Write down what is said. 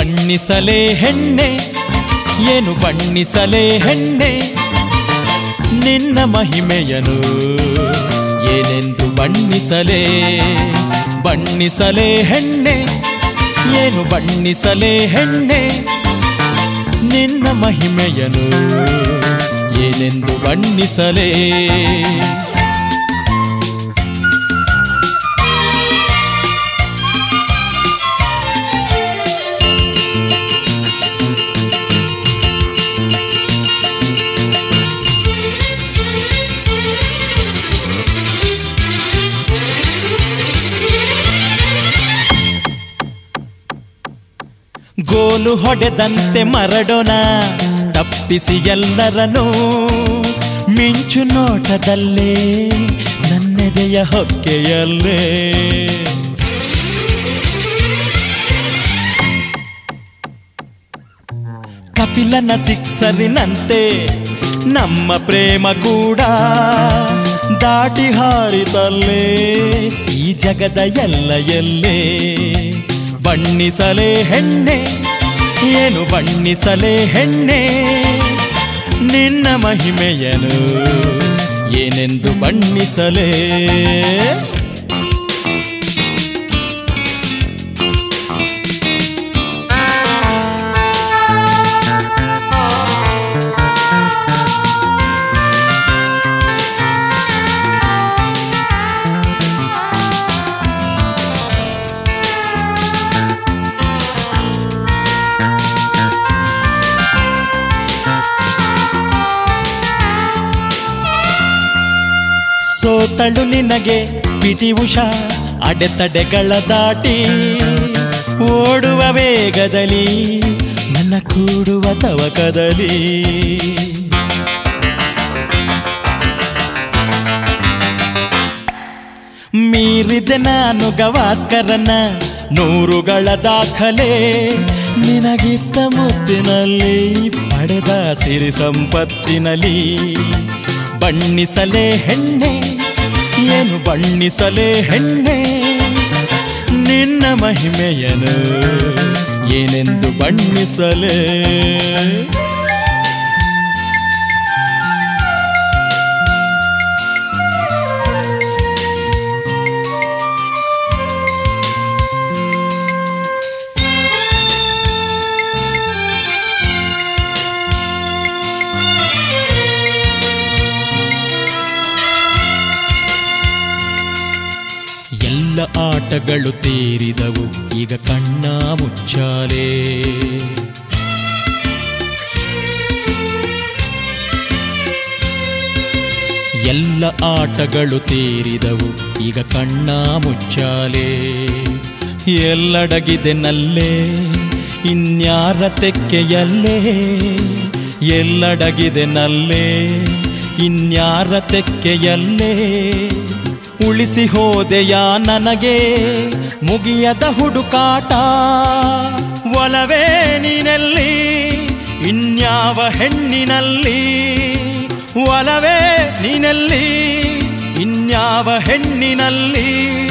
ಬಣ್ಣಿಸಲೇ ಹೆಣ್ಣೆ ಏನು ಬಣ್ಣಿಸಲೇ ಹೆಣ್ಣೆ ನಿನ್ನ ಮಹಿಮೆಯನು ಏನೆಂದು ಬಣ್ಣಿಸಲೇ ಬಣ್ಣಿಸಲೇ ಹೆಣ್ಣೆ ಏನು ಬಣ್ಣಿಸಲೇ ಹೆಣ್ಣೆ ನಿನ್ನ ಮಹಿಮೆಯನು ಏನೆಂದು ಬಣ್ಣಿಸಲೇ ಗೋಲು ಹೊಡೆದಂತೆ ಮರಡೋಣ ತಪ್ಪಿಸಿ ಎಲ್ಲರನ್ನೂ ಮಿಂಚು ನೋಟದಲ್ಲೇ ನನ್ನೆದೆಯ ಹೊಕ್ಕೆಯಲ್ಲೇ ಕಪಿಲನ ಸಿಕ್ಸರಿನಂತೆ ನಮ್ಮ ಪ್ರೇಮ ಕೂಡ ದಾಟಿ ಹಾರಿತಲ್ಲೇ ಈ ಜಗದ ಎಲ್ಲ ಎಲ್ಲೇ ಬಣ್ಣಿಸಲೇ ಹೆಣ್ಣೆ ಏನು ಬಣ್ಣಿಸಲೇ ಹೆಣ್ಣೆ ನಿನ್ನ ಮಹಿಮೆಯನು ಏನೆಂದು ಬಣ್ಣಿಸಲೇ ಸೋತಳು ನಿನಗೆ ಪಿಟಿ ಉಷಾ ಅಡೆತಡೆಗಳ ದಾಟಿ ಓಡುವ ವೇಗದಲ್ಲಿ ನನ್ನ ಕೂಡುವ ತವಕದಲ್ಲಿ ಮೀರಿದೆ ನಾನು ಗವಾಸ್ಕರನ ನೂರುಗಳ ದಾಖಲೆ ನಿನಗಿತ್ತ ಮುತ್ತಿನಲ್ಲಿ ಪಡೆದ ಸಿರಿ ಸಂಪತ್ತಿನಲ್ಲಿ ಬಣ್ಣಿಸಲೇ ಹೆಣ್ಣೆ ಏನು ಬಣ್ಣಿಸಲೇ ಹೆಣ್ಣೆ ನಿನ್ನ ಮಹಿಮೆಯನು ಏನೆಂದು ಬಣ್ಣಿಸಲೇ ಎಲ್ಲ ಆಟಗಳು ತೀರಿದವು ಈಗ ಕಣ್ಣ ಮುಚ್ಚಾಲೆ ಎಲ್ಲ ಆಟಗಳು ತೀರಿದವು ಈಗ ಕಣ್ಣ ಮುಚ್ಚಾಲೆ ಎಲ್ಲಡಗಿದೆ ನಲ್ಲೇ ಇನ್ಯಾರ ತೆಕ್ಕೆಯಲ್ಲೇ ಎಲ್ಲಡಗಿದೆ ನಲ್ಲೇ ಇನ್ಯಾರ ತೆಕ್ಕೆಯಲ್ಲೇ ಉಳಿಸಿ ಹೋದೆಯ ನನಗೆ ಮುಗಿಯದ ಹುಡುಕಾಟ ಒಲವೇ ನೀನಲ್ಲಿ ಇನ್ಯಾವ ಹೆಣ್ಣಿನಲ್ಲಿ ಒಲವೇ ನೀನಲ್ಲಿ ಇನ್ಯಾವ ಹೆಣ್ಣಿನಲ್ಲಿ